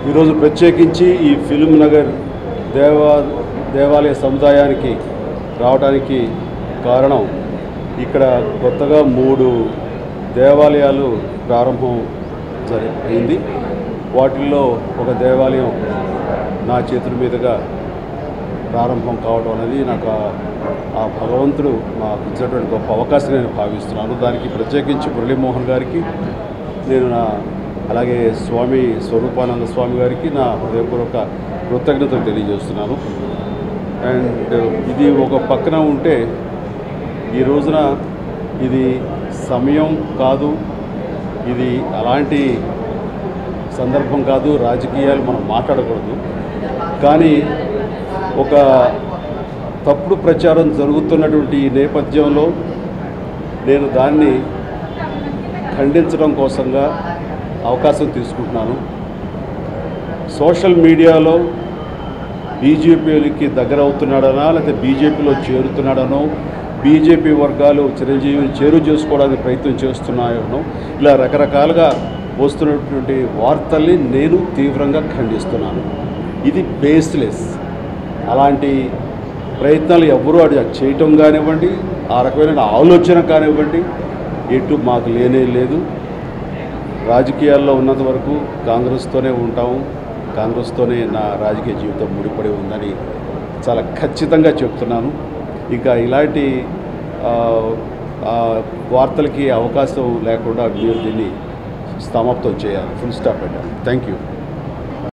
ఈరోజు ప్రత్యేకించి ఈ ఫిల్మ్ నగర్ దేవా దేవాలయ సముదాయానికి రావడానికి కారణం ఇక్కడ కొత్తగా మూడు దేవాలయాలు ప్రారంభం జరి అయింది వాటిల్లో ఒక దేవాలయం నా చేతుల మీదుగా ప్రారంభం కావడం అనేది నాకు ఆ- ఆ భగవంతుడు నాకు ఇచ్చినటువంటి గొప్ప అవకాశం నేను భావిస్తున్నాను దానికి ప్రత్యేకించి మురళీమోహన్ గారికి నేను నా అలాగే స్వామి స్వరూపానంద స్వామి గారికి నా హృదయపూర్వక కృతజ్ఞతలు తెలియజేస్తున్నాను అండ్ ఇది ఒక పక్కన ఉంటే ఈ రోజున ఇది సమయం కాదు ఇది అలాంటి సందర్భం కాదు రాజకీయాలు మనం మాట్లాడకూడదు కానీ ఒక తప్పుడు ప్రచారం జరుగుతున్నటువంటి ఈ నేపథ్యంలో నేను దాన్ని ఖండించడం కోసంగా అవకాశం తీసుకుంటున్నాను సోషల్ మీడియాలో బీజేపీకి దగ్గర అవుతున్నాడనా లేకపోతే బీజేపీలో చేరుతున్నాడనో బీజేపీ వర్గాలు చిరంజీవిని చేరు చేసుకోవడానికి ప్రయత్నం చేస్తున్నాయనో ఇలా రకరకాలుగా వస్తున్నటువంటి వార్తల్ని నేను తీవ్రంగా ఖండిస్తున్నాను ఇది బేస్లెస్ అలాంటి ప్రయత్నాలు ఎవ్వరూ అది చేయటం కానివ్వండి ఆ రకమైన ఆలోచన కానివ్వండి ఎటు మాకు లేనే లేదు రాజకీయాల్లో ఉన్నంత వరకు కాంగ్రెస్తోనే ఉంటాము కాంగ్రెస్తోనే నా రాజకీయ జీవితం ముడిపడి ఉందని చాలా ఖచ్చితంగా చెప్తున్నాను ఇంకా ఇలాంటి ఆ, ఆ, వార్తలకి అవకాశం లేకుండా మీరు దీన్ని సమాప్తం చేయాలి ఫుల్ స్టాప్ పెట్టాలి థ్యాంక్ యూ